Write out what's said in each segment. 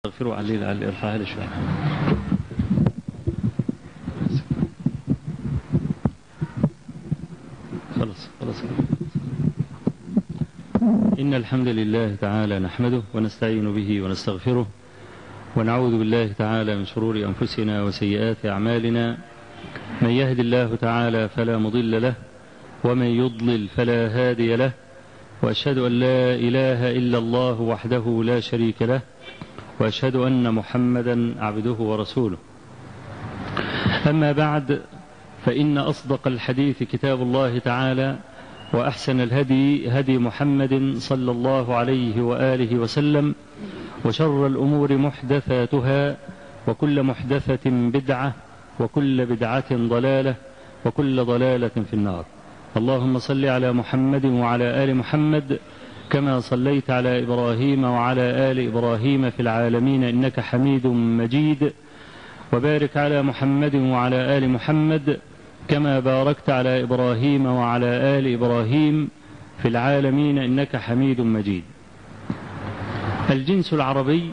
اغفروا علي على ارفعها لي شوي خلاص خلاص إن الحمد لله تعالى نحمده ونستعين به ونستغفره ونعوذ بالله تعالى من شرور أنفسنا وسيئات أعمالنا من يهد الله تعالى فلا مضل له ومن يضلل فلا هادي له وأشهد أن لا إله إلا الله وحده لا شريك له وأشهد أن محمدا عبده ورسوله أما بعد فإن أصدق الحديث كتاب الله تعالى وأحسن الهدي هدي محمد صلى الله عليه وآله وسلم وشر الأمور محدثاتها وكل محدثة بدعة وكل بدعة ضلالة وكل ضلالة في النار اللهم صل على محمد وعلى آل محمد كما صليت على إبراهيم وعلى آل إبراهيم في العالمين إنك حميد مجيد وبارك على محمد وعلى آل محمد كما باركت على إبراهيم وعلى آل إبراهيم في العالمين إنك حميد مجيد الجنس العربي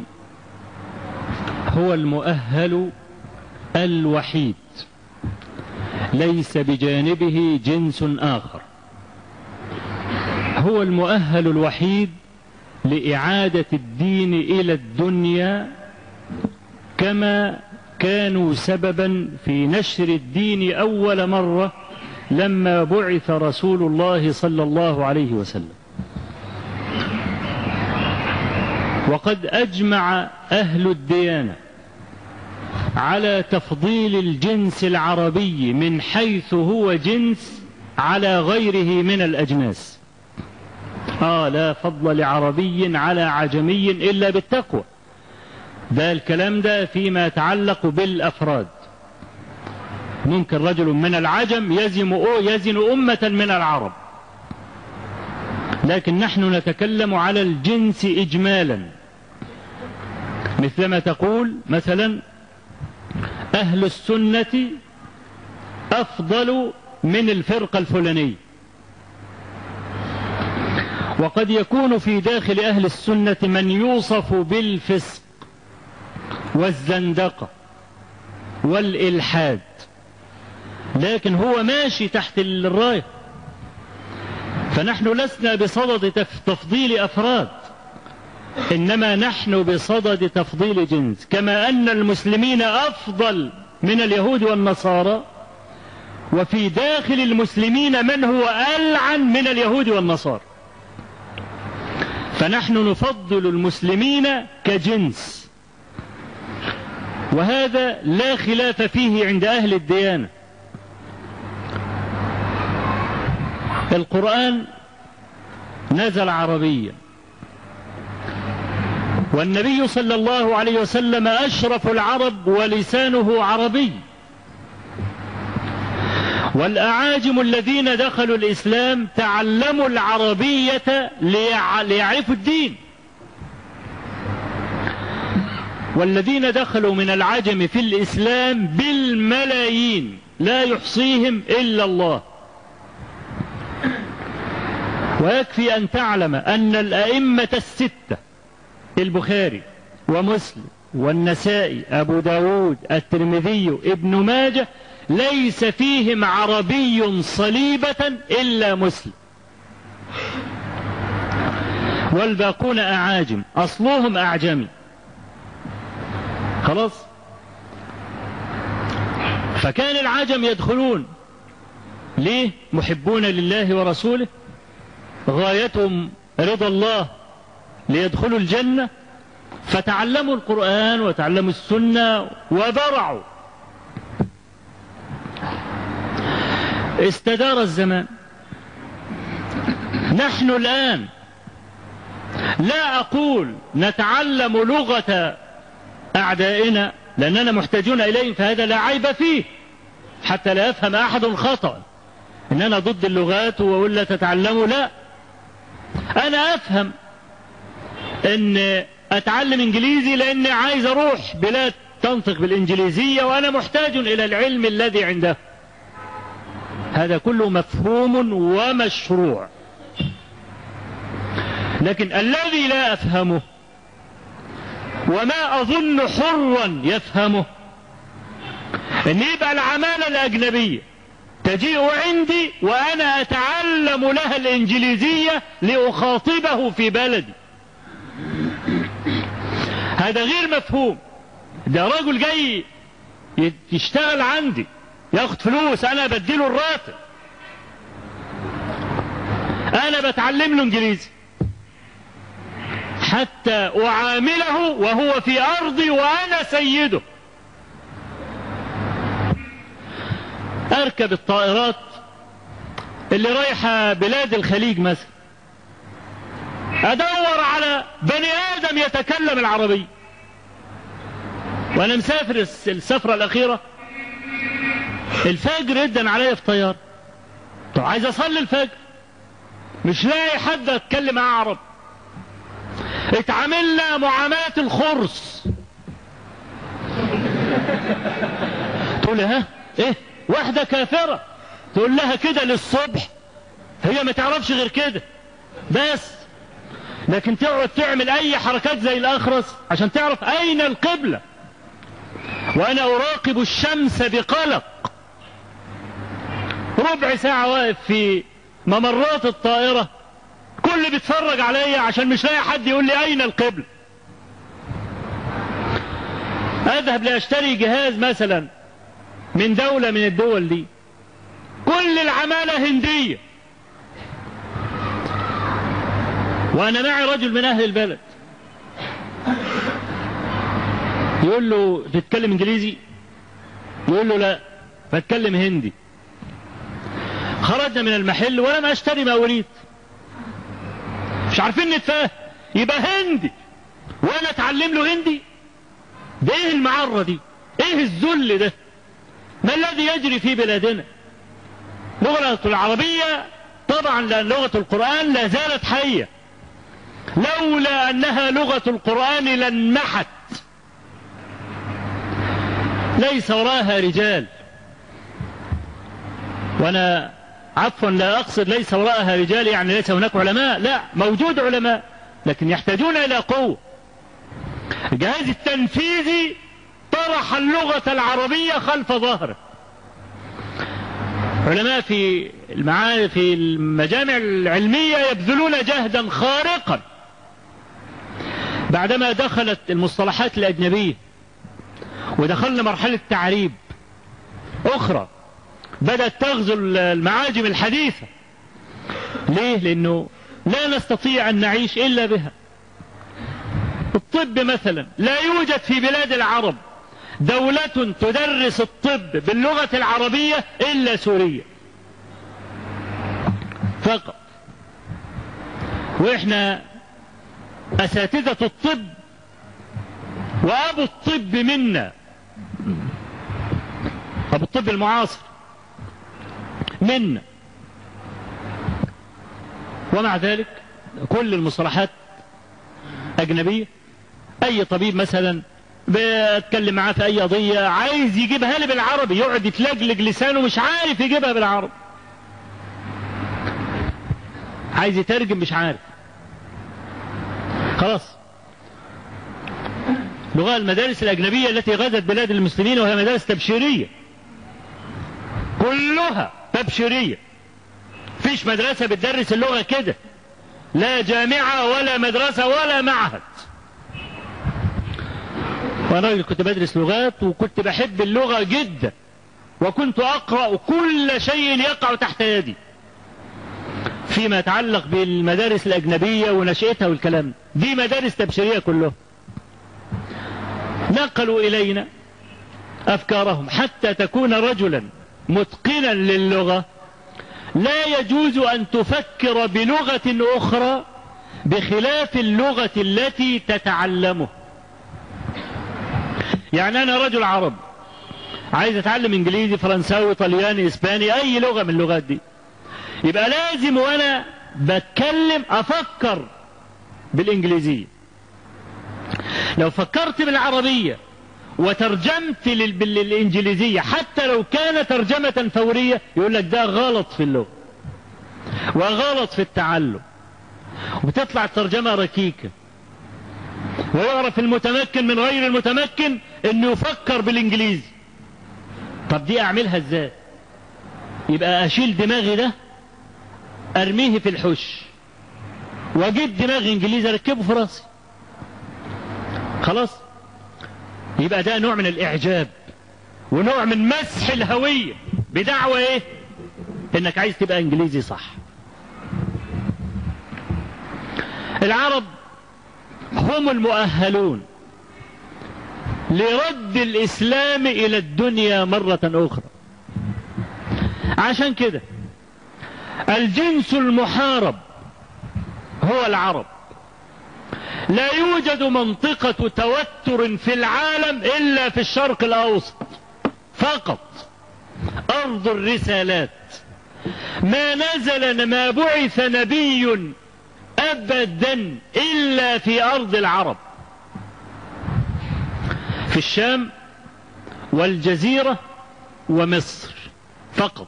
هو المؤهل الوحيد ليس بجانبه جنس آخر هو المؤهل الوحيد لإعادة الدين إلى الدنيا كما كانوا سببا في نشر الدين أول مرة لما بعث رسول الله صلى الله عليه وسلم وقد أجمع أهل الديانة على تفضيل الجنس العربي من حيث هو جنس على غيره من الأجناس آه لا فضل لعربي على عجمي إلا بالتقوى ده الكلام ده فيما يتعلق بالأفراد ممكن رجل من العجم يزم أو يزن أمة من العرب لكن نحن نتكلم على الجنس إجمالا مثلما تقول مثلا أهل السنة أفضل من الفرقة الفلانية وقد يكون في داخل أهل السنة من يوصف بالفسق والزندقة والإلحاد لكن هو ماشي تحت الراية فنحن لسنا بصدد تفضيل أفراد إنما نحن بصدد تفضيل جنس كما أن المسلمين أفضل من اليهود والنصارى وفي داخل المسلمين من هو ألعن من اليهود والنصارى فنحن نفضل المسلمين كجنس وهذا لا خلاف فيه عند أهل الديانة القرآن نزل عربيا والنبي صلى الله عليه وسلم أشرف العرب ولسانه عربي والأعاجم الذين دخلوا الإسلام تعلموا العربية ليعرفوا الدين والذين دخلوا من العجم في الإسلام بالملايين لا يحصيهم إلا الله ويكفي أن تعلم أن الأئمة الستة البخاري ومسلم والنسائي أبو داود الترمذي ابن ماجه ليس فيهم عربي صليبة إلا مسلم والباقون أعاجم أصلهم أعجمي خلاص فكان العجم يدخلون ليه محبون لله ورسوله غايتهم رضا الله ليدخلوا الجنة فتعلموا القرآن وتعلموا السنة وبرعوا استدار الزمان نحن الآن لا أقول نتعلم لغة أعدائنا لأننا محتاجون إليهم فهذا لا عيب فيه حتى لا يفهم أحد خطأ إن أنا ضد اللغات وأقول لا تتعلموا لا أنا أفهم ان اتعلم انجليزي لاني عايز اروح بلاد تنطق بالانجليزية وانا محتاج الى العلم الذي عنده هذا كله مفهوم ومشروع لكن الذي لا افهمه وما أظن حرا يفهمه أن يبقى العمالة الأجنبية تجيء عندي وأنا أتعلم لها الإنجليزية لأخاطبه في بلدي هذا غير مفهوم ده رجل جاي يشتغل عندي ياخد فلوس أنا بديله الراتب أنا بتعلم له إنجليزي حتى أعامله وهو في أرضي وأنا سيده أركب الطائرات اللي رايحة بلاد الخليج مثلا أدور على بني آدم يتكلم العربية وأنا مسافر السفرة الأخيرة الفجر جدا عليا في طيارة طب عايز أصلي الفجر مش لاقي حد أتكلم معاه عربي اتعاملنا معاملة الخرس تقول ها ايه واحدة كافرة تقول لها كده للصبح هي ما تعرفش غير كده بس لكن تقعد تعمل اي حركات زي الاخرس عشان تعرف اين القبلة وانا اراقب الشمس بقلق ربع ساعة واقف في ممرات الطائرة كل بيتفرج عليا عشان مش لاقي حد يقول لي اين القبلة اذهب لاشتري جهاز مثلا من دولة من الدول دي كل العمالة هندية وانا معي رجل من اهل البلد يقول له تتكلم انجليزي يقول له لا بتكلم هندي خرجنا من المحل ولم اشتري ما اريد مش عارفين نتفاهم يبقى هندي وانا اتعلم له هندي ده ايه المعرة دي ايه الذل ده ما الذي يجري في بلادنا لغة العربية طبعا لأن لغة القرآن لا زالت حية لولا أنها لغة القرآن لانمحت ليس وراها رجال وأنا عفوا لا أقصد ليس وراءها رجال يعني ليس هناك علماء لا موجود علماء لكن يحتاجون إلى قوة الجهاز التنفيذي طرح اللغة العربية خلف ظهره علماء في المعارف في المجامع العلمية يبذلون جهدا خارقا بعدما دخلت المصطلحات الأجنبية ودخلنا مرحلة تعريب أخرى بدأت تغزو المعاجم الحديثة ليه لأنه لا نستطيع أن نعيش إلا بها الطب مثلا لا يوجد في بلاد العرب دولة تدرس الطب باللغة العربية إلا سوريا فقط وإحنا أساتذة الطب وأبو الطب منا أبو الطب المعاصر منا ومع ذلك كل المصطلحات أجنبية أي طبيب مثلا بتكلم معاه في أي قضية عايز يجيبها لي بالعربي يقعد يتلجلج لسانه مش عارف يجيبها بالعربي عايز يترجم مش عارف خلاص لغة المدارس الأجنبية التي غزت بلاد المسلمين وهي مدارس تبشيرية كلها تبشيرية فيش مدرسة بتدرس اللغة كده لا جامعة ولا مدرسة ولا معهد وانا راجل كنت بدرس لغات وكنت بحب اللغة جدا وكنت اقرأ كل شيء يقع تحت يدي فيما يتعلق بالمدارس الاجنبية ونشأتها والكلام دي مدارس تبشيرية كلها نقلوا الينا افكارهم حتى تكون رجلا متقنا للغة لا يجوز ان تفكر بلغة اخرى بخلاف اللغة التي تتعلمه يعني انا رجل عرب عايز اتعلم انجليزي فرنساوي طلياني اسباني اي لغة من اللغات دي يبقى لازم وانا بتكلم افكر بالانجليزية لو فكرت بالعربية وترجمت بالانجليزية حتى لو كان ترجمة فورية يقول لك ده غلط في اللغة وغلط في التعلم وبتطلع الترجمة ركيكة ويعرف المتمكن من غير المتمكن انه يفكر بالانجليزي طب دي اعملها ازاي يبقى اشيل دماغي ده ارميه في الحش واجيب دماغ انجليزي اركبه في راسي خلاص يبقى ده نوع من الاعجاب ونوع من مسح الهوية بدعوة ايه انك عايز تبقى انجليزي صح العرب هم المؤهلون لرد الاسلام الى الدنيا مرة اخرى عشان كده الجنس المحارب هو العرب لا يوجد منطقة توتر في العالم إلا في الشرق الأوسط فقط أرض الرسالات ما نزل ما بعث نبي أبدا إلا في أرض العرب في الشام والجزيرة ومصر فقط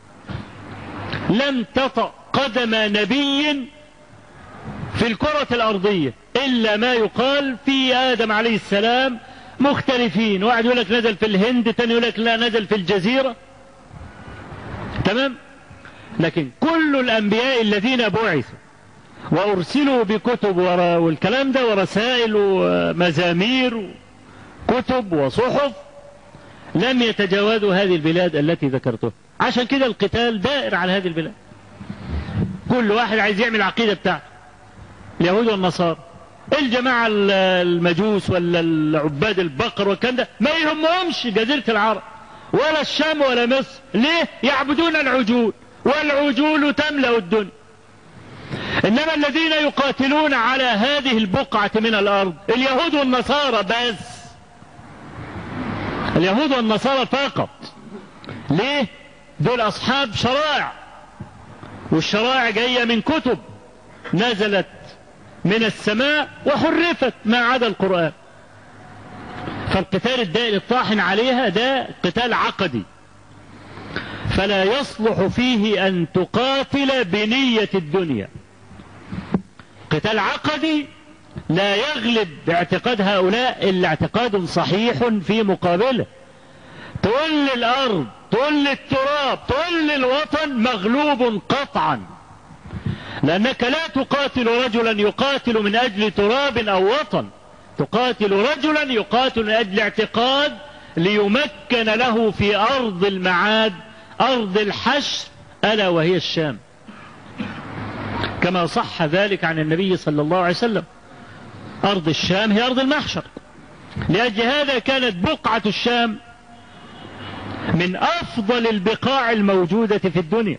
لم تطأ قدم نبي في الكرة الأرضية إلا ما يقال في آدم عليه السلام مختلفين واحد يقول لك نزل في الهند تاني يقول لك لا نزل في الجزيرة تمام لكن كل الأنبياء الذين بعثوا وأرسلوا بكتب والكلام ده ورسائل ومزامير كتب وصحف لم يتجاوزوا هذه البلاد التي ذكرتها عشان كده القتال دائر على هذه البلاد كل واحد عايز يعمل العقيدة بتاعته اليهود والنصارى الجماعة المجوس ولا العباد البقر والكلام ده ما يهمهمش جزيرة العرب ولا الشام ولا مصر ليه يعبدون العجول والعجول تملأ الدنيا إنما الذين يقاتلون على هذه البقعة من الأرض اليهود والنصارى بس اليهود والنصارى فقط ليه دول أصحاب شرائع والشرائع جاية من كتب نزلت من السماء وحرفت ما عدا القرآن فالقتال الدائر الطاحن عليها ده قتال عقدي فلا يصلح فيه أن تقاتل بنية الدنيا قتال عقدي لا يغلب باعتقاد هؤلاء إلا اعتقاد صحيح في مقابله تقول الأرض تقول التراب تقول الوطن مغلوب قطعا لأنك لا تقاتل رجلا يقاتل من أجل تراب أو وطن تقاتل رجلا يقاتل من أجل اعتقاد ليمكن له في أرض المعاد أرض الحشر ألا وهي الشام كما صح ذلك عن النبي صلى الله عليه وسلم أرض الشام هي أرض المحشر لأجل هذا كانت بقعة الشام من أفضل البقاع الموجودة في الدنيا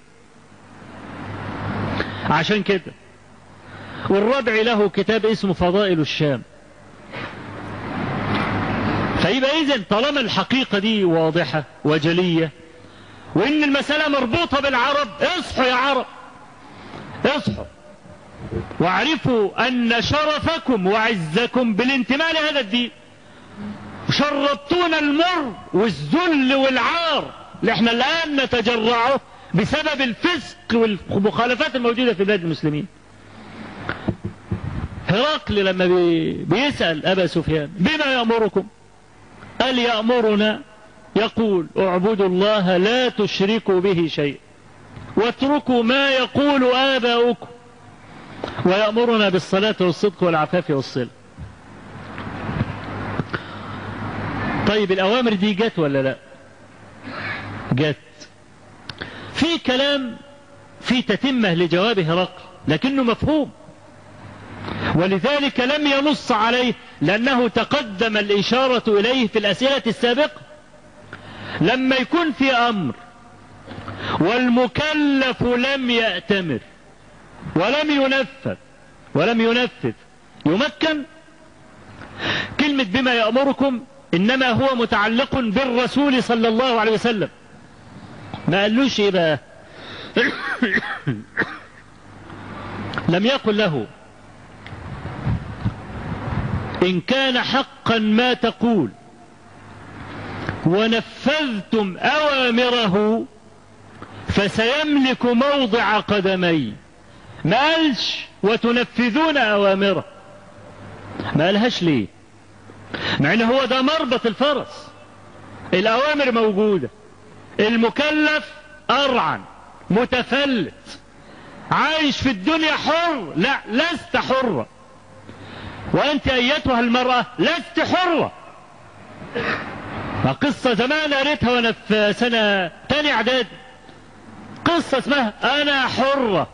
عشان كده والربع له كتاب اسمه فضائل الشام فيبقى إذن طالما الحقيقة دي واضحة وجلية وإن المسألة مربوطة بالعرب اصحوا يا عرب اصحوا واعرفوا أن شرفكم وعزكم بالانتماء لهذا الدين شربتونا المر والذل والعار اللي احنا الآن نتجرعه بسبب الفسق والمخالفات الموجودة في بلاد المسلمين هرقل لما بيسأل أبا سفيان بما يأمركم قال يأمرنا يقول اعبدوا الله لا تشركوا به شيء واتركوا ما يقول آباؤكم ويأمرنا بالصلاة والصدق والعفاف والصلة طيب الأوامر دي جت ولا لا جت في كلام في تتمة لجواب هرقل لكنه مفهوم ولذلك لم ينص عليه لأنه تقدم الإشارة إليه في الأسئلة السابقة لما يكون في أمر والمكلف لم يأتمر ولم ينفذ ولم ينفذ يمكن كلمة بما يأمركم إنما هو متعلق بالرسول صلى الله عليه وسلم ما قالوش ايه بقى لم يقل له إن كان حقا ما تقول ونفذتم أوامره فسيملك موضع قدمي ما قالش وتنفذون أوامره ما قالهاش ليه مع ان هو ده مربط الفرس الاوامر موجودة المكلف ارعن متفلت عايش في الدنيا حر لا لست حرة وانت ايتها المرأة لست حرة قصة زمان قريتها وانا في سنة تاني اعداد قصة اسمها انا حرة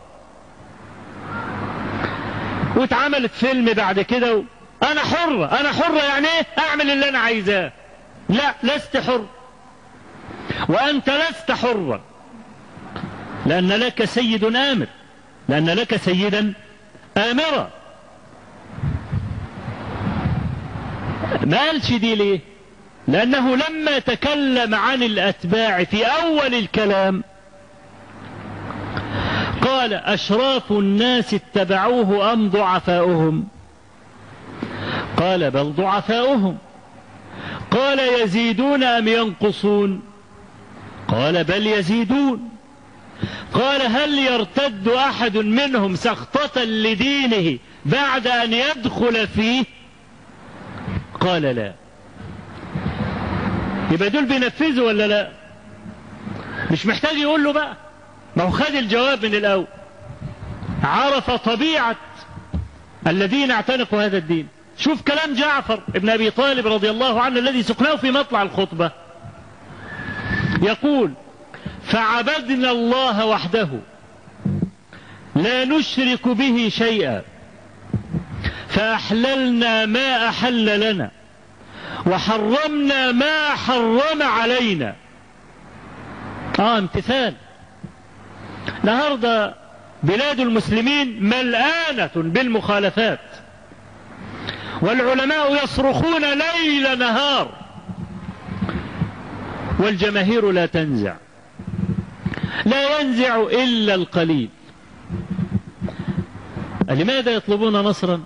واتعملت فيلم بعد كده و... انا حرة انا حرة يعني ايه اعمل اللي انا عايزاه لا لست حر وانت لست حرا لان لك سيد امر لان لك سيدا امرا ما قالش دي ليه لانه لما تكلم عن الاتباع في اول الكلام قال اشراف الناس اتبعوه ام ضعفاؤهم قال بل ضعفاؤهم قال يزيدون ام ينقصون قال بل يزيدون قال هل يرتد احد منهم سخطة لدينه بعد ان يدخل فيه قال لا يبقى دول بينفذوا ولا لا مش محتاج يقول له بقى ما هو خد الجواب من الاول عرف طبيعة الذين اعتنقوا هذا الدين شوف كلام جعفر ابن ابي طالب رضي الله عنه الذي سقناه في مطلع الخطبة يقول فعبدنا الله وحده لا نشرك به شيئا فأحللنا ما أحل لنا وحرمنا ما حرم علينا اه امتثال النهارده بلاد المسلمين ملآنة بالمخالفات والعلماء يصرخون ليل نهار والجماهير لا تنزع لا ينزع إلا القليل لماذا يطلبون نصرا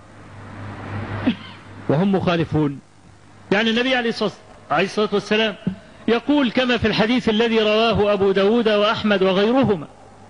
وهم مخالفون يعني النبي عليه الصلاة والسلام يقول كما في الحديث الذي رواه أبو داود وأحمد وغيرهما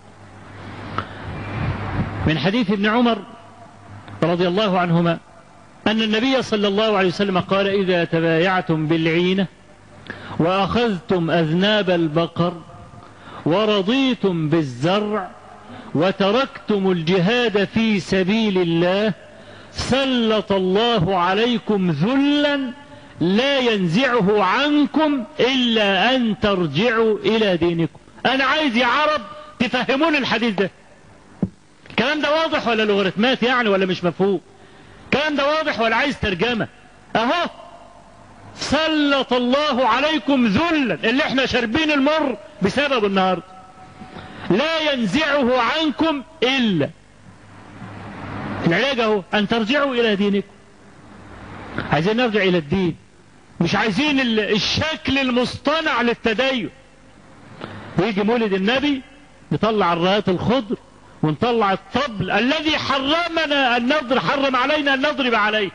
من حديث ابن عمر رضي الله عنهما أن النبي صلى الله عليه وسلم قال إذا تبايعتم بالعينة وأخذتم أذناب البقر ورضيتم بالزرع وتركتم الجهاد في سبيل الله سلط الله عليكم ذلا لا ينزعه عنكم إلا أن ترجعوا إلى دينكم أنا عايز يا عرب تفهمون الحديث ده الكلام ده واضح ولا لوغاريتمات يعني ولا مش مفهوم الكلام ده واضح ولا عايز ترجمة أهو سلط الله عليكم ذلا اللي احنا شاربين المر بسبب النهارده لا ينزعه عنكم إلا العلاج اهو أن ترجعوا إلى دينكم عايزين نرجع إلى الدين مش عايزين الشكل المصطنع للتدين ويجي مولد النبي نطلع الرايات الخضر ونطلع الطبل الذي حرمنا أن نضرب حرم علينا أن نضرب عليه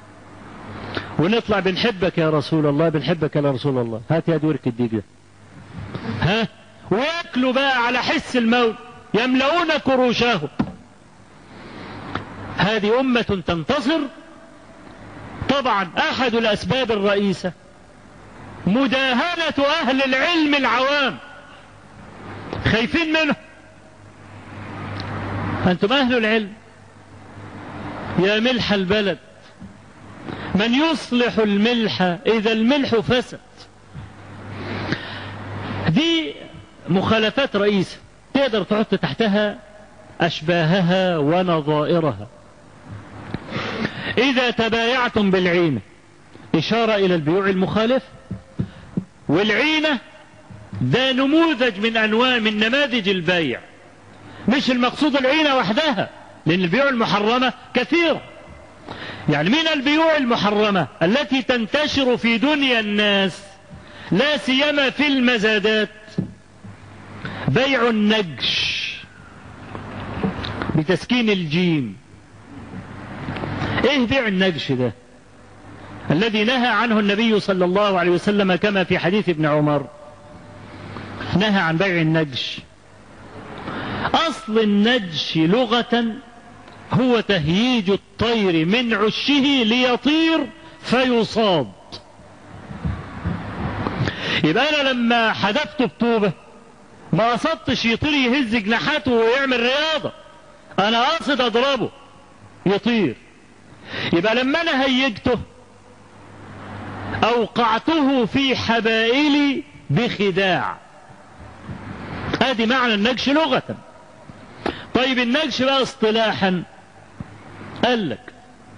ونطلع بنحبك يا رسول الله بنحبك يا رسول الله هات يا دورك الديك ده ها وياكلوا بقى على حس الموت يملؤون كروشهم هذه أمة تنتصر طبعا أحد الأسباب الرئيسة مداهنة أهل العلم العوام خايفين منه أنتم أهل العلم يا ملح البلد من يصلح الملح إذا الملح فسد دي مخالفات رئيسة تقدر تحط تحتها أشباهها ونظائرها إذا تبايعتم بالعينة إشارة إلى البيوع المخالف والعينة ده نموذج من أنواع من نماذج البيع مش المقصود العينة وحدها لأن البيوع المحرمة كثيرة يعني من البيوع المحرمة التي تنتشر في دنيا الناس لا سيما في المزادات بيع النجش بتسكين الجيم ايه بيع النجش ده الذي نهى عنه النبي صلى الله عليه وسلم كما في حديث ابن عمر نهى عن بيع النجش اصل النجش لغة هو تهييج الطير من عشه ليطير فيصاد يبقى انا لما حذفته بطوبة ما قصدتش يطير يهز جناحاته ويعمل رياضة انا قاصد اضربه يطير يبقى لما انا هيجته اوقعته في حبائلي بخداع ادي معنى النجش لغة طيب النجش بقى اصطلاحا قال لك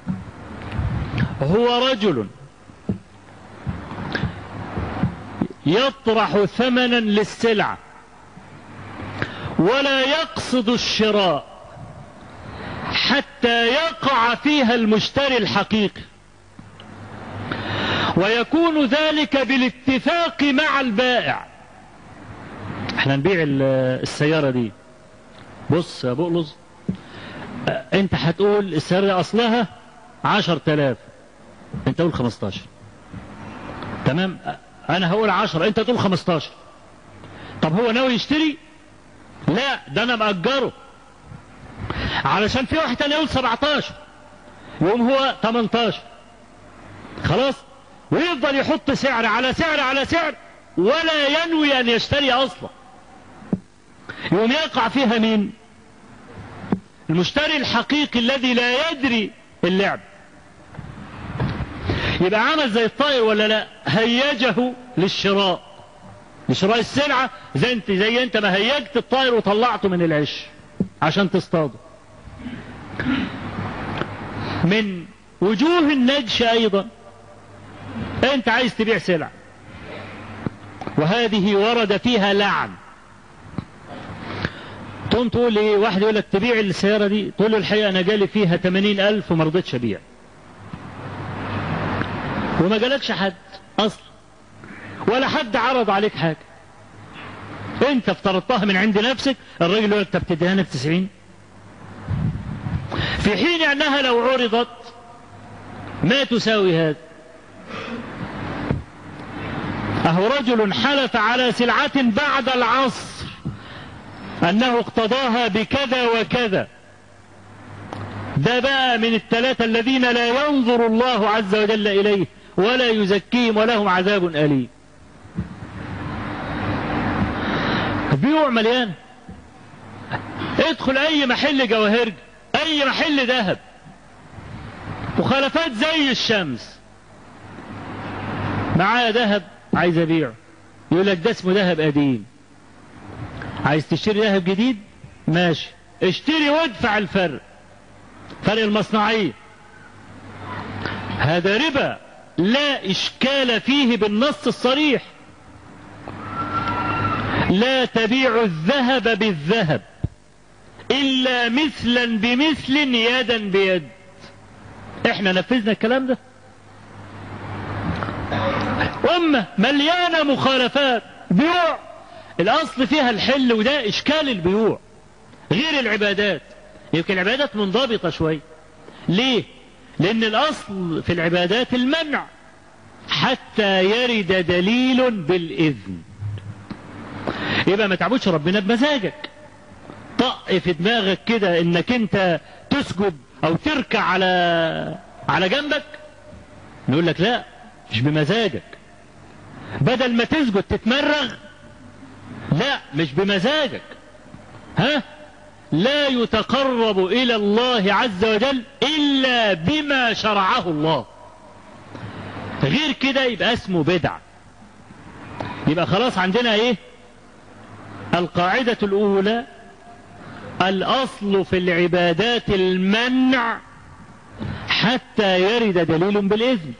هو رجل يطرح ثمنا للسلعة ولا يقصد الشراء حتى يقع فيها المشتري الحقيقي ويكون ذلك بالاتفاق مع البائع احنا نبيع السيارة دي بص يا بقلص انت هتقول السيارة دي اصلها عشر تلاف انت قول خمستاشر تمام انا هقول عشر انت تقول خمستاشر طب هو ناوي يشتري لا ده انا مأجره علشان في واحد تاني يقول 17 يقوم هو 18 خلاص ويفضل يحط سعر على سعر على سعر ولا ينوي ان يشتري اصلا يقوم يقع فيها مين المشتري الحقيقي الذي لا يدري اللعب يبقى عمل زي الطائر ولا لا هيجه للشراء لشراء السلعة زي انت زي انت ما هيجت الطائر وطلعته من العش عشان تصطاده من وجوه النجش ايضا انت عايز تبيع سلع وهذه ورد فيها لعن تقوم تقول لي واحد يقول لك تبيع السيارة دي تقول له الحقيقة انا جالي فيها 80 الف وما رضيتش ابيع وما جالكش حد اصلا ولا حد عرض عليك حاجة انت افترضتها من عند نفسك الراجل يقول لك طب تديها ب 90 في حين انها لو عرضت ما تساوي هذا اهو رجل حلف على سلعة بعد العصر انه اقتضاها بكذا وكذا ده بقى من الثلاثة الذين لا ينظر الله عز وجل اليه ولا يزكيهم ولهم عذاب اليم بيوع مليان ادخل اي محل جواهرج اي محل ذهب مخالفات زي الشمس معايا ذهب عايز ابيعه يقول لك ده اسمه ذهب قديم عايز تشتري ذهب جديد ماشي اشتري وادفع الفرق فرق المصنعية هذا ربا لا اشكال فيه بالنص الصريح لا تبيع الذهب بالذهب إلا مثلا بمثل يدا بيد احنا نفذنا الكلام ده أمة مليانة مخالفات بيوع الأصل فيها الحل وده إشكال البيوع غير العبادات يمكن العبادات منضبطة شوي ليه لأن الأصل في العبادات المنع حتى يرد دليل بالإذن يبقى ما تعبدش ربنا بمزاجك طق في دماغك كده انك انت تسجد او تركع على على جنبك نقول لك لا مش بمزاجك بدل ما تسجد تتمرغ لا مش بمزاجك ها لا يتقرب الى الله عز وجل الا بما شرعه الله غير كده يبقى اسمه بدع يبقى خلاص عندنا ايه القاعدة الأولى الأصل في العبادات المنع حتى يرد دليل بالإذن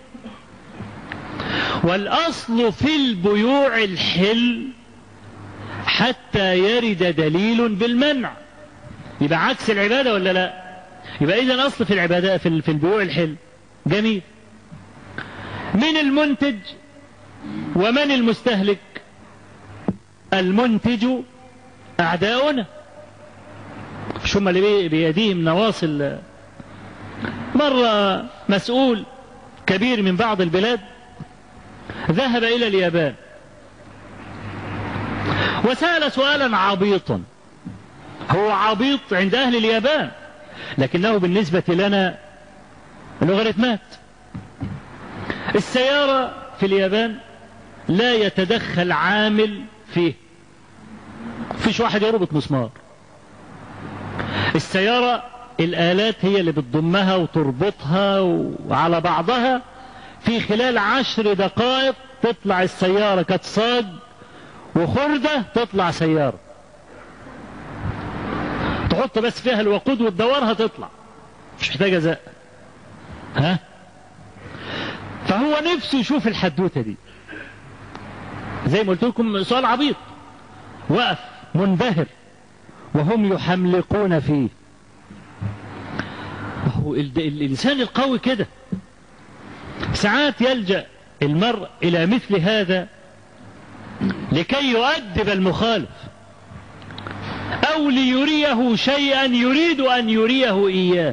والأصل في البيوع الحل حتى يرد دليل بالمنع يبقى عكس العبادة ولا لا يبقى إذا الأصل في العبادة في في البيوع الحل جميل من المنتج ومن المستهلك المنتج أعداؤنا مش هم اللي بيديهم نواصل مرة مسؤول كبير من بعض البلاد ذهب إلى اليابان وسأل سؤالا عبيطا هو عبيط عند أهل اليابان لكنه بالنسبة لنا لوغاريتمات السيارة في اليابان لا يتدخل عامل فيه فيش واحد يربط مسمار السيارة الآلات هي اللي بتضمها وتربطها وعلى بعضها في خلال عشر دقائق تطلع السيارة كتصاج وخردة تطلع سيارة تحط بس فيها الوقود وتدورها تطلع مش محتاجة زق ها فهو نفسه يشوف الحدوتة دي زي ما قلت لكم سؤال عبيط وقف منبهر وهم يحملقون فيه هو الإنسان القوي كده ساعات يلجأ المرء إلى مثل هذا لكي يؤدب المخالف أو ليريه شيئا يريد أن يريه إياه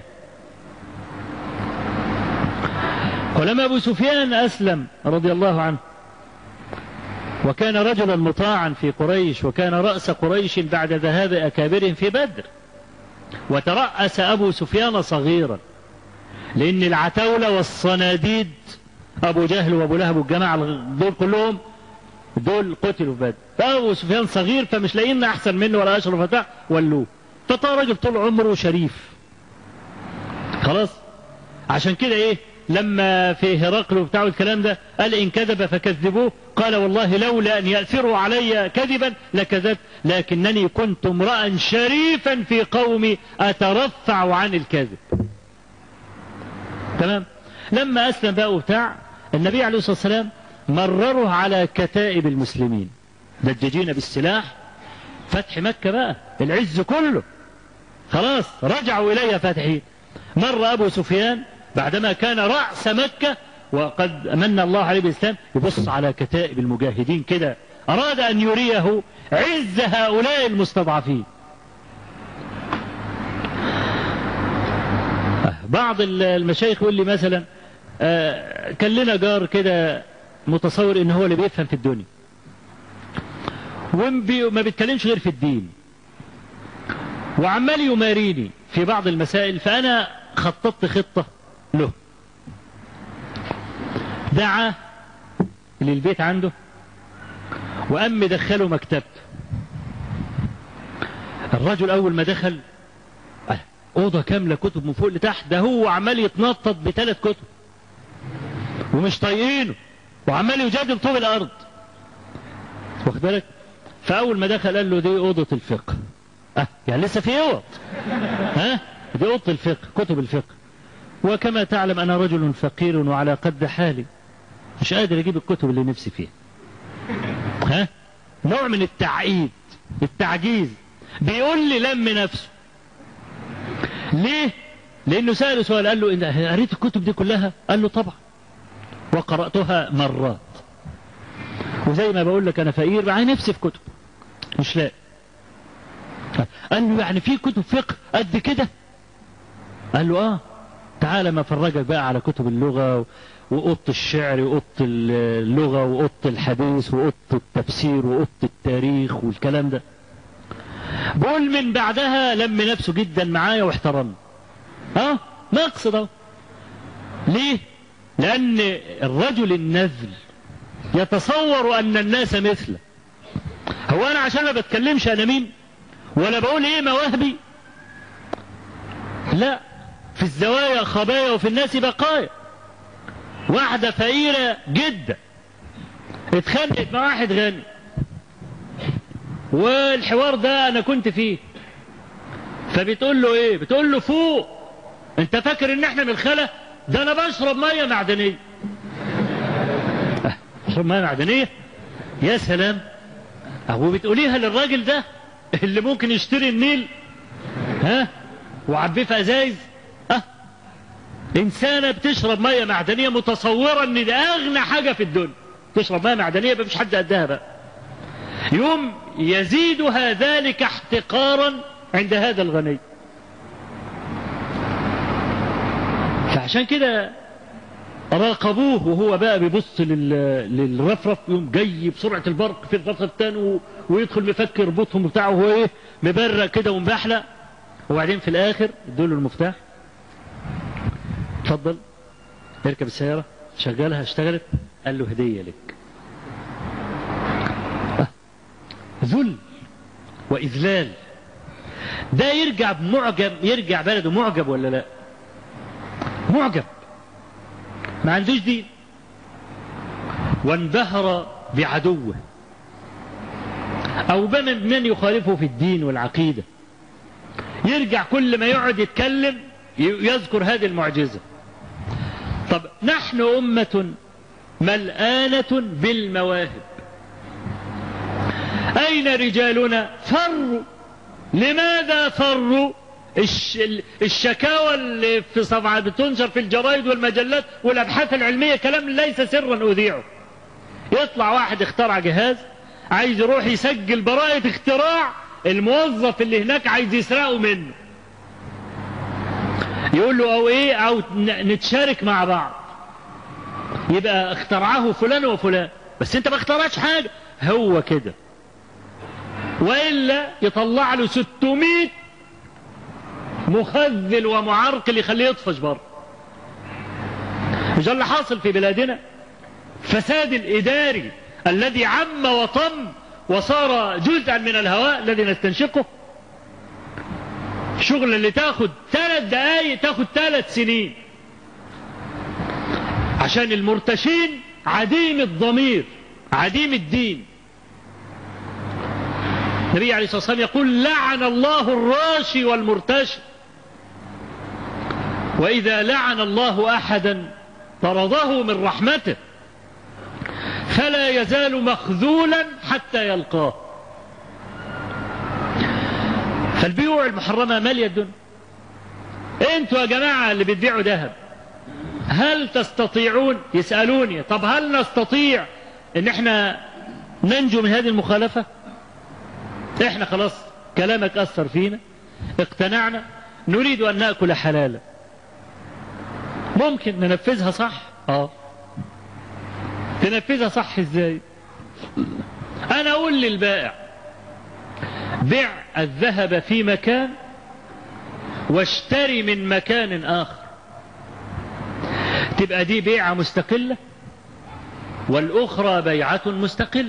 ولما أبو سفيان أسلم رضي الله عنه وكان رجلا مطاعا في قريش وكان رأس قريش بعد ذهاب أكابرهم في بدر وترأس أبو سفيان صغيرا لأن العتاولة والصناديد أبو جهل وأبو لهب والجماعة دول كلهم دول قتلوا في بدر فأبو سفيان صغير فمش لاقيين أحسن منه ولا أشرف فتاح ولوه فطار راجل طول عمره شريف خلاص عشان كده إيه لما في هرقل وبتاع الكلام ده قال إن كذب فكذبوه قال والله لولا أن يأثروا علي كذبا لكذبت لكنني كنت امرأ شريفا في قومي أترفع عن الكذب تمام لما أسلم بقى وبتاع النبي عليه الصلاة والسلام مرره على كتائب المسلمين دجاجين بالسلاح فتح مكة بقى العز كله خلاص رجعوا إليها فاتحين مر أبو سفيان بعدما كان رأس مكة وقد أمن الله عليه بالإسلام يبص على كتائب المجاهدين كده أراد أن يريه عز هؤلاء المستضعفين بعض المشايخ يقول لي مثلا آه كان لنا جار كده متصور ان هو اللي بيفهم في الدنيا وما بيتكلمش غير في الدين وعمال يماريني في بعض المسائل فانا خططت خطه له دعا للبيت عنده وقام دخله مكتبته الرجل اول ما دخل اوضه كامله كتب من فوق لتحت ده هو عمال يتنطط بثلاث كتب ومش طايقينه وعمال يجادل طوب الارض واخد بالك فاول ما دخل قال له دي اوضه الفقه اه يعني لسه في اوض ها دي اوضه الفقه كتب الفقه وكما تعلم انا رجل فقير وعلى قد حالي مش قادر اجيب الكتب اللي نفسي فيها ها نوع من التعقيد التعجيز بيقول لي لم نفسه ليه لانه سأله سؤال قال له إن قريت الكتب دي كلها قال له طبعا وقرأتها مرات وزي ما بقول لك انا فقير معايا نفسي في كتب مش لاقي قال له يعني في كتب فقه قد كده قال له اه تعالى ما افرجك بقى على كتب اللغة وأوضة الشعر وأوضة اللغة وأوضة الحديث وأوضة التفسير وأوضة التاريخ والكلام ده بقول من بعدها لم نفسه جدا معايا واحترمني ها ما اقصد اهو ليه لأن الرجل النذل يتصور أن الناس مثله هو أنا عشان ما بتكلمش أنا مين ولا بقول إيه مواهبي لا في الزوايا خبايا وفي الناس بقايا واحدة فقيرة جدا اتخانقت مع واحد غني والحوار ده انا كنت فيه فبتقول له ايه بتقول له فوق انت فاكر ان احنا من الخلا ده انا بشرب ميه معدنيه بشرب ميه معدنيه يا سلام اهو بتقوليها للراجل ده اللي ممكن يشتري النيل ها وعبيه في ازايز اه انسانه بتشرب ميه معدنيه متصوره ان ده اغنى حاجه في الدنيا تشرب ميه معدنيه مفيش حد قدها بقى يوم يزيدها ذلك احتقارا عند هذا الغني فعشان كده راقبوه وهو بقى بيبص للرفرف يوم جاي بسرعة البرق في الرفرف الثاني ويدخل مفك يربطهم بتاعه وهو ايه مبرق كده ومبحلق وبعدين في الاخر ادوا له المفتاح اتفضل اركب السياره شغلها اشتغلت قال له هديه لك آه. ذل واذلال ده يرجع معجب يرجع بلده معجب ولا لا معجب ما عندوش دين وانبهر بعدوه أو بمن يخالفه في الدين والعقيدة يرجع كل ما يقعد يتكلم يذكر هذه المعجزة طب نحن أمة ملآنة بالمواهب أين رجالنا فروا لماذا فروا الشكاوى اللي في صفحة بتنشر في الجرائد والمجلات والأبحاث العلمية كلام ليس سرا أذيعه يطلع واحد اخترع جهاز عايز يروح يسجل براءة اختراع الموظف اللي هناك عايز يسرقه منه يقول له او ايه او نتشارك مع بعض يبقى اخترعه فلان وفلان بس انت ما اخترعتش حاجة هو كده وإلا يطلع له 600 مخذل ومعرقل يخليه يطفش بره مش اللي حاصل في بلادنا فساد الإداري الذي عم وطم وصار جزءا من الهواء الذي نستنشقه شغل اللي تاخد ثلاث دقايق تاخد ثلاث سنين عشان المرتشين عديم الضمير عديم الدين النبي عليه الصلاة والسلام يقول لعن الله الراشي والمرتشي وإذا لعن الله أحدا طرده من رحمته فلا يزال مخذولا حتى يلقاه فالبيوع المحرمة مالية الدنيا انتوا يا جماعة اللي بتبيعوا ذهب هل تستطيعون يسألوني طب هل نستطيع ان احنا ننجو من هذه المخالفة احنا خلاص كلامك اثر فينا اقتنعنا نريد ان نأكل حلالا ممكن ننفذها صح اه تنفذها صح ازاي انا اقول للبائع بع الذهب في مكان واشتري من مكان اخر تبقى دي بيعة مستقلة والاخرى بيعة مستقلة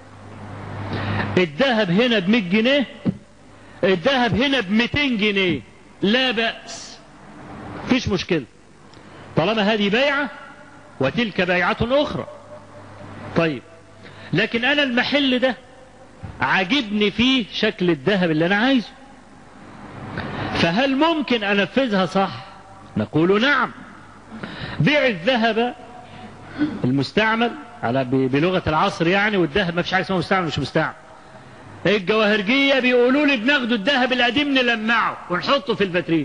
الذهب هنا ب 100 جنيه الذهب هنا ب 200 جنيه لا بأس فيش مشكلة طالما هذه بيعة وتلك بيعة أخرى طيب لكن أنا المحل ده عاجبني فيه شكل الذهب اللي أنا عايزه فهل ممكن أنفذها صح نقول نعم بيع الذهب المستعمل على بلغة العصر يعني والذهب ما فيش حاجة اسمها مستعمل مش مستعمل الجواهرجية بيقولوا لي بناخدوا الذهب القديم نلمعه ونحطه في الفاترين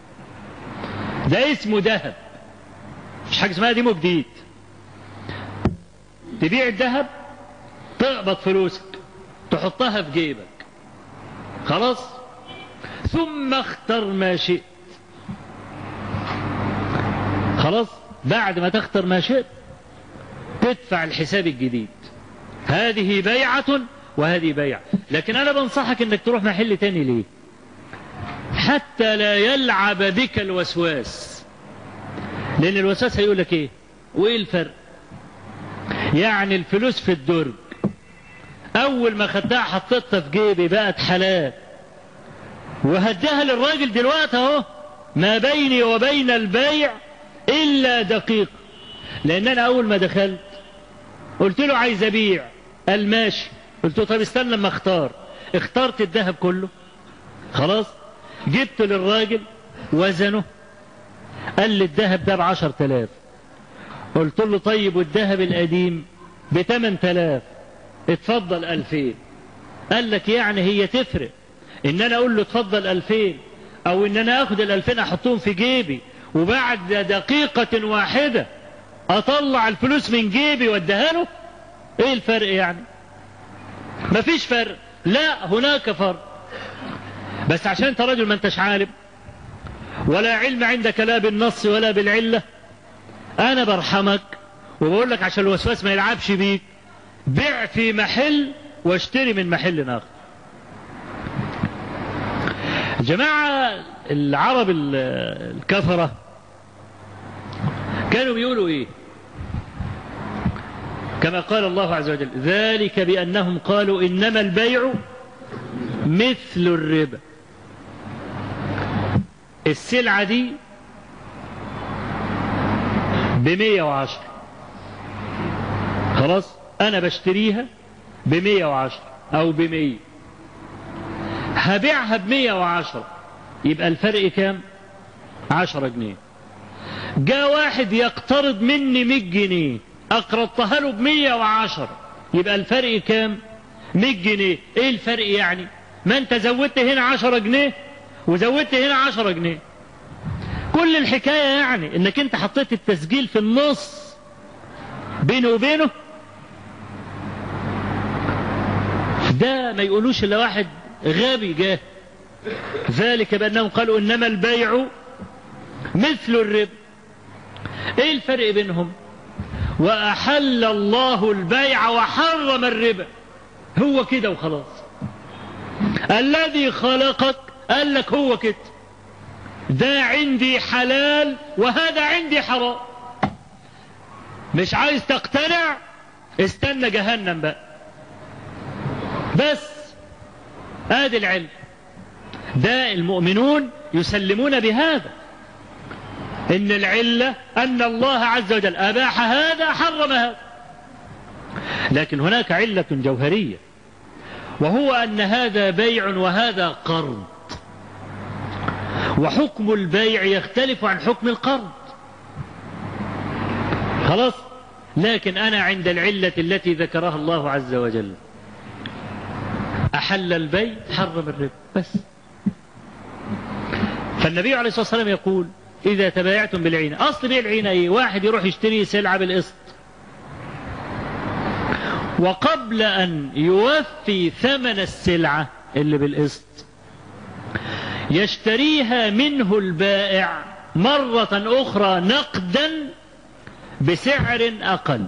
ده اسمه ذهب مش حاجة اسمها قديم وجديد تبيع الذهب تقبض فلوسك تحطها في جيبك خلاص ثم اختر ما شئت خلاص بعد ما تختار ما شئت تدفع الحساب الجديد هذه بيعة وهذه بيعة لكن أنا بنصحك أنك تروح محل تاني ليه حتى لا يلعب بك الوسواس لأن الوسواس هيقول لك إيه وإيه الفرق يعني الفلوس في الدرج أول ما خدتها حطيتها في جيبي بقت حلال وهديها للراجل دلوقتي أهو ما بيني وبين البيع إلا دقيقة لأن أنا أول ما دخلت قلت له عايز أبيع قال ماشي قلت له طب استنى لما اختار اخترت الذهب كله خلاص جبت للراجل وزنه قال لي الذهب ده بعشر تلاف قلت له طيب والذهب القديم بتمن تلاف اتفضل ألفين قال لك يعني هي تفرق ان انا اقول له اتفضل ألفين او ان انا اخد الألفين احطهم في جيبي وبعد دقيقة واحدة اطلع الفلوس من جيبي واديها له ايه الفرق يعني مفيش فرق لا هناك فرق بس عشان انت راجل ما انتش عالم ولا علم عندك لا بالنص ولا بالعلة انا برحمك وبقول لك عشان الوسواس ما يلعبش بيك بيع في محل واشتري من محل اخر جماعة العرب الكفرة كانوا بيقولوا ايه كما قال الله عز وجل ذلك بأنهم قالوا إنما البيع مثل الربا السلعة دي بمية وعشر خلاص أنا بشتريها بمية وعشر أو بمية هبيعها بمية وعشرة يبقى الفرق كام عشرة جنيه جاء واحد يقترض مني مية جنيه أقرضتها له بمية وعشرة يبقى الفرق كام مية جنيه ايه الفرق يعني ما انت زودت هنا عشرة جنيه وزودت هنا عشرة جنيه كل الحكاية يعني انك انت حطيت التسجيل في النص بينه وبينه ده ما يقولوش الا واحد غبي جاه ذلك بانهم قالوا انما البيع مثل الربا ايه الفرق بينهم واحل الله البيع وحرم الربا هو كده وخلاص الذي خلقك قال لك هو كده ده عندي حلال وهذا عندي حرام مش عايز تقتنع استنى جهنم بقى بس ادي العلم ده المؤمنون يسلمون بهذا ان العله ان الله عز وجل اباح هذا حرم هذا لكن هناك عله جوهريه وهو ان هذا بيع وهذا قرض وحكم البيع يختلف عن حكم القرض خلاص لكن انا عند العله التي ذكرها الله عز وجل احل البيع حرم الربا بس فالنبي عليه الصلاه والسلام يقول اذا تبايعتم بالعينه اصل بيع العينه ايه واحد يروح يشتري سلعه بالقسط وقبل أن يوفي ثمن السلعة اللي بالقسط يشتريها منه البائع مرة أخرى نقدا بسعر أقل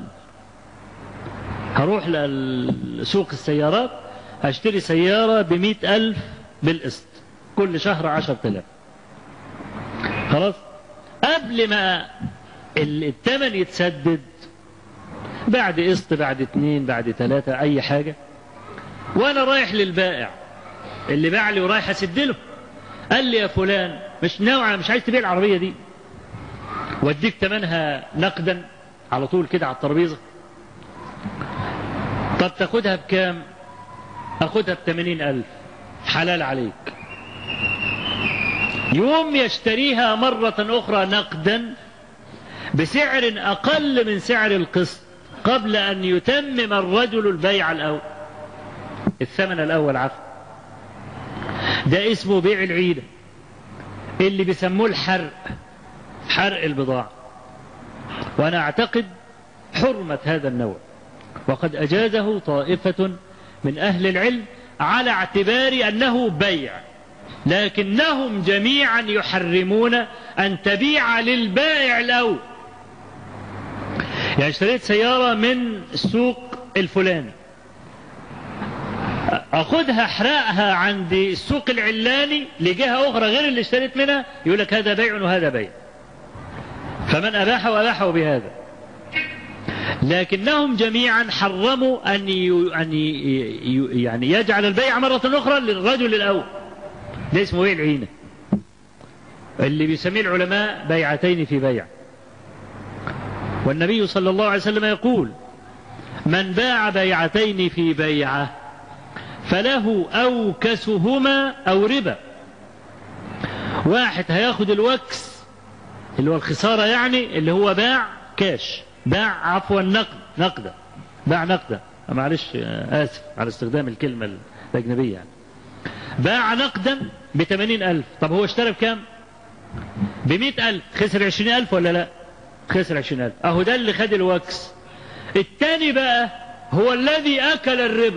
هروح لسوق السيارات هشتري سيارة بمئة ألف بالقسط كل شهر عشر تلاف خلاص قبل ما الثمن يتسدد بعد قسط بعد اتنين بعد تلاتة أي حاجة وأنا رايح للبائع اللي باع لي ورايح أسدله قال لي يا فلان مش نوعا مش عايز تبيع العربية دي واديك تمنها نقدا على طول كده على الترابيزة طب تاخدها بكام أخدها بثمانين ألف حلال عليك يوم يشتريها مرة أخرى نقدا بسعر أقل من سعر القسط قبل أن يتمم الرجل البيع الأول الثمن الأول عفوا ده اسمه بيع العيدة اللي بيسموه الحرق حرق البضاعة وأنا أعتقد حرمة هذا النوع وقد أجازه طائفة من أهل العلم على اعتبار أنه بيع لكنهم جميعا يحرمون أن تبيع للبائع الأول يعني اشتريت سيارة من السوق الفلاني أخذها أحرقها عند السوق العلاني لجهة أخرى غير اللي اشتريت منها يقول لك هذا بيع وهذا بيع فمن أباح وأباحه بهذا لكنهم جميعا حرموا أن أن يعني يجعل البيع مرة أخرى للرجل الأول ده اسمه بيع العينة اللي بيسميه العلماء بيعتين في بيع والنبي صلى الله عليه وسلم يقول من باع بيعتين في بيعه فله أوكسهما أو ربا واحد هياخد الوكس اللي هو الخسارة يعني اللي هو باع كاش باع عفوا نقد نقدا باع نقدا معلش آسف على استخدام الكلمة الأجنبية يعني باع نقدا بثمانين ألف طب هو اشترى بكام بمئة ألف خسر عشرين ألف ولا لا خسر عشرين ألف أهو ده اللي خد الوكس التاني بقى هو الذي أكل الربا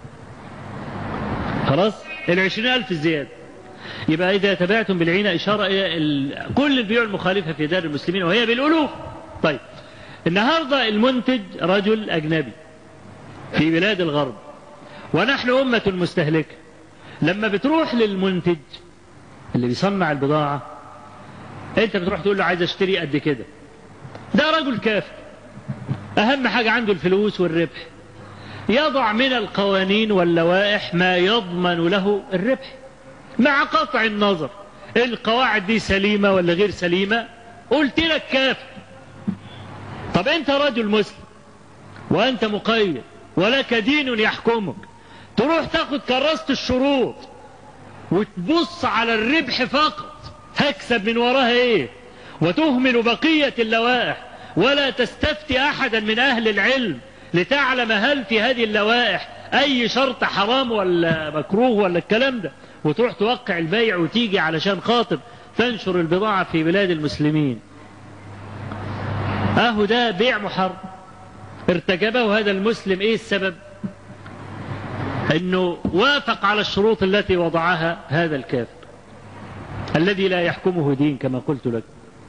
خلاص العشرين ألف الزيادة يبقى إذا تبعتم بالعينة إشارة إلى ال... كل البيوع المخالفة في دار المسلمين وهي بالألوف طيب النهاردة المنتج رجل أجنبي في بلاد الغرب ونحن أمة مستهلكة لما بتروح للمنتج اللي بيصنع البضاعة انت بتروح تقول له عايز اشتري قد كده ده رجل كافر اهم حاجة عنده الفلوس والربح يضع من القوانين واللوائح ما يضمن له الربح مع قطع النظر القواعد دي سليمة ولا غير سليمة قلت لك كافر طب انت رجل مسلم وانت مقيد ولك دين يحكمك تروح تاخد كراسة الشروط وتبص على الربح فقط هكسب من وراها ايه وتهمل بقية اللوائح ولا تستفتي احدا من اهل العلم لتعلم هل في هذه اللوائح اي شرط حرام ولا مكروه ولا الكلام ده وتروح توقع البيع وتيجي علشان خاطر تنشر البضاعة في بلاد المسلمين اهو ده بيع محرم ارتكبه هذا المسلم ايه السبب انه وافق على الشروط التي وضعها هذا الكافر الذي لا يحكمه دين كما قلت لك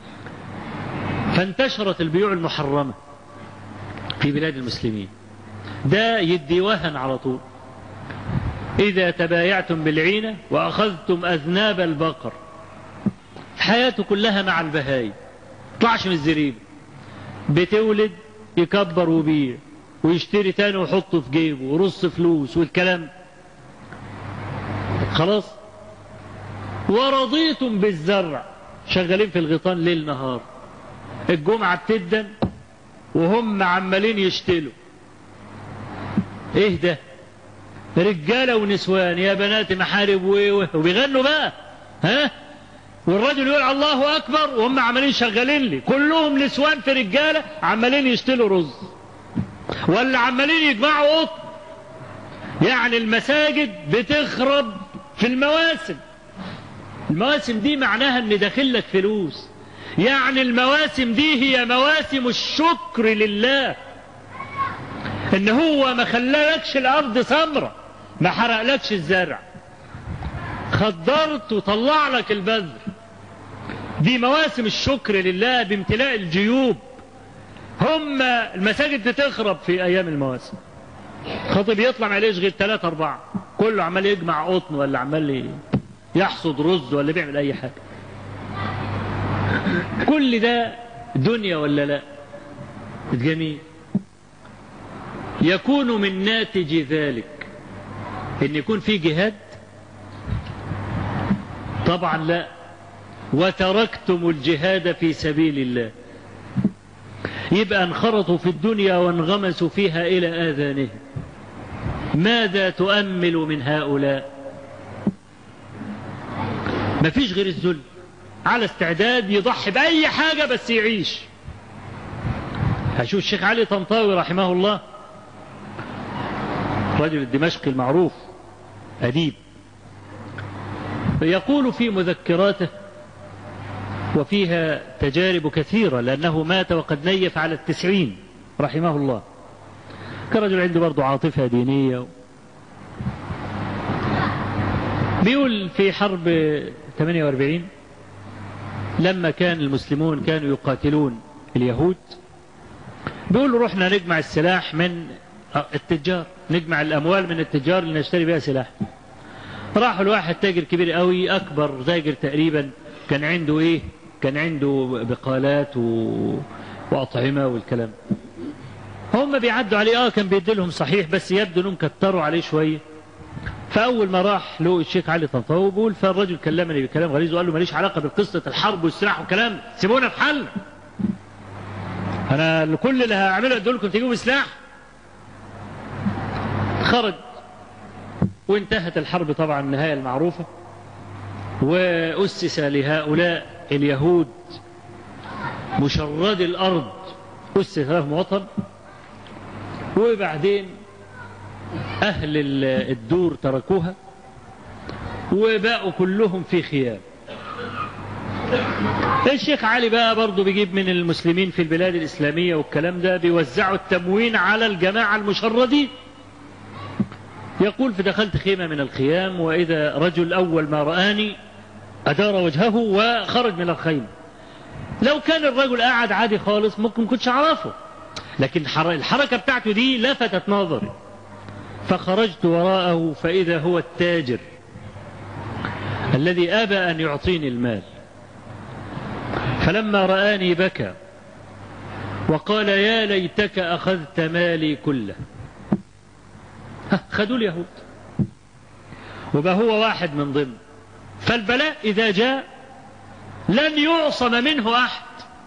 فانتشرت البيوع المحرمة في بلاد المسلمين ده يدي وهن على طول إذا تبايعتم بالعينة وأخذتم أذناب البقر حياته كلها مع البهايم طلعش من الزريبة بتولد يكبر وبيع ويشتري تاني ويحطه في جيبه ورص فلوس والكلام خلاص ورضيتم بالزرع شغالين في الغيطان ليل نهار الجمعة بتدن وهم عمالين يشتلوا ايه ده رجاله ونسوان يا بنات محارب وبيغنوا بقى ها والرجل يقول الله اكبر وهم عمالين شغالين لي كلهم نسوان في رجاله عمالين يشتلوا رز ولا عمالين يجمعوا قط يعني المساجد بتخرب في المواسم المواسم دي معناها ان داخل لك فلوس يعني المواسم دي هي مواسم الشكر لله ان هو ما خلالكش الارض سمرة ما حرقلكش الزرع خضرت وطلع لك البذر دي مواسم الشكر لله بامتلاء الجيوب هم المساجد بتخرب في ايام المواسم خطيب يطلع ما يلاقيش غير ثلاثة أربعة كله عمال يجمع قطن ولا عمال يحصد رز ولا بيعمل أي حاجة كل ده دنيا ولا لا جميل يكون من ناتج ذلك ان يكون في جهاد طبعا لا وتركتم الجهاد في سبيل الله يبقى انخرطوا في الدنيا وانغمسوا فيها الى اذانهم ماذا تؤمل من هؤلاء مفيش غير الذل على استعداد يضحي بأي حاجة بس يعيش هشوف الشيخ علي طنطاوي رحمه الله رجل الدمشقي المعروف أديب يقول في مذكراته وفيها تجارب كثيرة لأنه مات وقد نيف على التسعين رحمه الله كرجل عنده برضه عاطفة دينية بيقول في حرب 48 لما كان المسلمون كانوا يقاتلون اليهود بيقولوا رحنا نجمع السلاح من التجار نجمع الأموال من التجار اللي نشتري بها سلاح راحوا لواحد تاجر كبير قوي أكبر تاجر تقريبا كان عنده إيه كان عنده بقالات و... وأطعمة والكلام هم بيعدوا عليه اه كان بيديلهم صحيح بس يبدو انهم كتروا عليه شويه فاول ما راح له الشيخ علي طنطاوي بيقول فالرجل كلمني بكلام غليظ وقال له ماليش علاقه بقصه الحرب والسلاح والكلام سيبونا في حل انا كل اللي هعمله ادولكم تجيبوا سلاح خرج وانتهت الحرب طبعا النهايه المعروفه واسس لهؤلاء اليهود مشرد الارض اسس لهم وطن وبعدين أهل الدور تركوها وبقوا كلهم في خيام الشيخ علي بقى برضه بيجيب من المسلمين في البلاد الإسلامية والكلام ده بيوزعوا التموين على الجماعة المشردين يقول فدخلت خيمة من الخيام وإذا رجل أول ما رآني أدار وجهه وخرج من الخيمة لو كان الرجل قاعد عادي خالص ممكن كنتش أعرفه لكن الحركة بتاعته دي لفتت نظري فخرجت وراءه فإذا هو التاجر الذي أبى أن يعطيني المال فلما رآني بكى وقال يا ليتك أخذت مالي كله خذوا اليهود وبقى هو واحد من ضمن فالبلاء إذا جاء لن يعصم منه أحد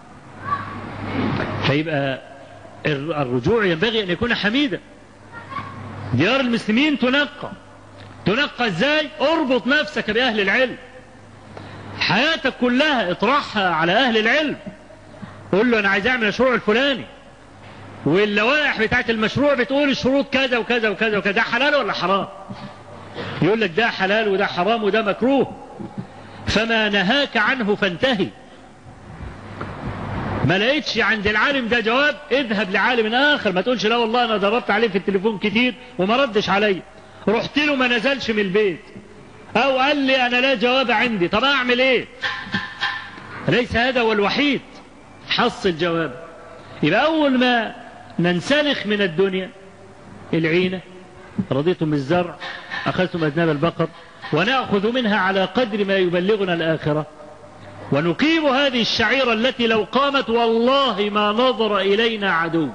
فيبقى الرجوع ينبغي أن يكون حميدا ديار المسلمين تنقى تنقى ازاي اربط نفسك بأهل العلم حياتك كلها اطرحها على أهل العلم قول له أنا عايز أعمل المشروع الفلاني واللوائح بتاعت المشروع بتقول الشروط كذا وكذا وكذا وكذا ده حلال ولا حرام يقول لك ده حلال وده حرام وده مكروه فما نهاك عنه فانتهي ما لقيتش عند العالم ده جواب اذهب لعالم اخر ما تقولش لا والله انا ضربت عليه في التليفون كتير وما ردش عليا رحت له ما نزلش من البيت او قال لي انا لا جواب عندي طب اعمل ايه ليس هذا هو الوحيد حصل جواب يبقى اول ما ننسلخ من الدنيا العينه رضيتم بالزرع اخذتم اذناب البقر وناخذ منها على قدر ما يبلغنا الاخره ونقيم هذه الشعيرة التي لو قامت والله ما نظر إلينا عدو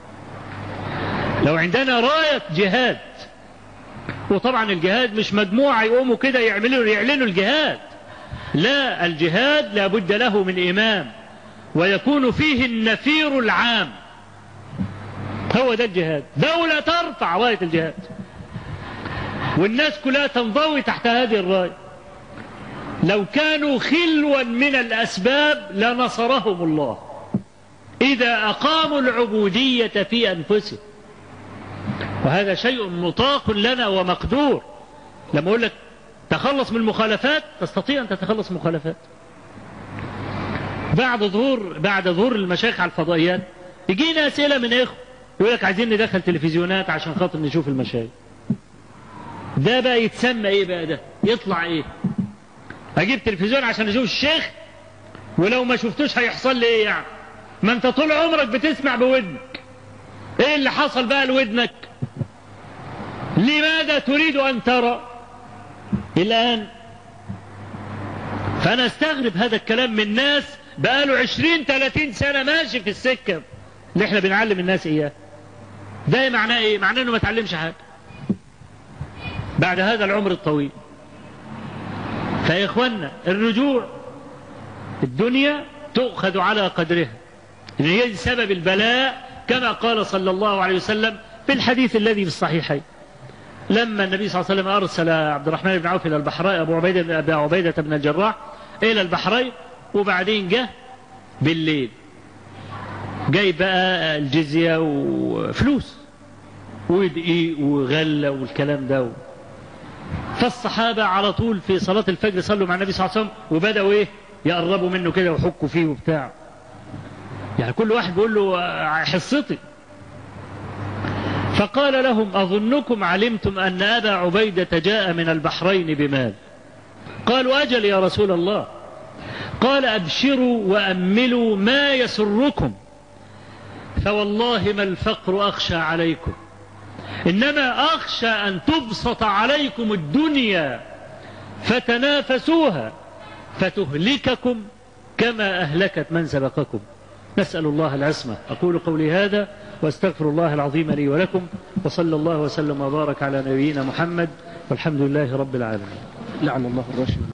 لو عندنا راية جهاد وطبعا الجهاد مش مجموعة يقوموا كده يعملوا يعلنوا الجهاد لا الجهاد لابد له من إمام ويكون فيه النفير العام هو ده الجهاد دولة ترفع راية الجهاد والناس كلها تنضوي تحت هذه الراية لو كانوا خلوا من الأسباب لنصرهم الله إذا أقاموا العبودية في أنفسهم وهذا شيء مطاق لنا ومقدور لما أقول لك تخلص من المخالفات تستطيع أن تتخلص من المخالفات بعد ظهور بعد ظهور المشايخ على الفضائيات يجينا أسئلة من إخوة يقول لك عايزين ندخل تلفزيونات عشان خاطر نشوف المشايخ ده بقى يتسمى ايه بقى ده يطلع ايه اجيب تلفزيون عشان اشوف الشيخ ولو ما شفتوش هيحصل لي ايه يعني ما انت طول عمرك بتسمع بودنك ايه اللي حصل بقى لودنك لماذا تريد ان ترى الان فانا استغرب هذا الكلام من ناس بقاله عشرين تلاتين سنة ماشي في السكة اللي احنا بنعلم الناس اياه ده معناه ايه معناه انه ما تعلمش حاجة بعد هذا العمر الطويل فيا اخوانا الرجوع الدنيا تؤخذ على قدرها إن هي سبب البلاء كما قال صلى الله عليه وسلم في الحديث الذي في الصحيحين لما النبي صلى الله عليه وسلم أرسل عبد الرحمن بن عوف إلى البحرين أبو عبيدة, أبو عبيدة بن الجراح إلى البحرين وبعدين جه بالليل جاي بقى الجزية وفلوس ودقيق وغلة والكلام ده فالصحابة على طول في صلاة الفجر صلوا مع النبي صلى الله عليه وسلم وبدأوا ايه يقربوا منه كده ويحكوا فيه وبتاع يعني كل واحد بيقول له حصتي فقال لهم أظنكم علمتم أن أبا عبيدة جاء من البحرين بمال قالوا أجل يا رسول الله قال أبشروا وأملوا ما يسركم فوالله ما الفقر أخشى عليكم إنما أخشى أن تبسط عليكم الدنيا فتنافسوها فتهلككم كما أهلكت من سبقكم نسأل الله العصمة أقول قولي هذا واستغفر الله العظيم لي ولكم وصلى الله وسلم وبارك على نبينا محمد والحمد لله رب العالمين لعن الله الراشد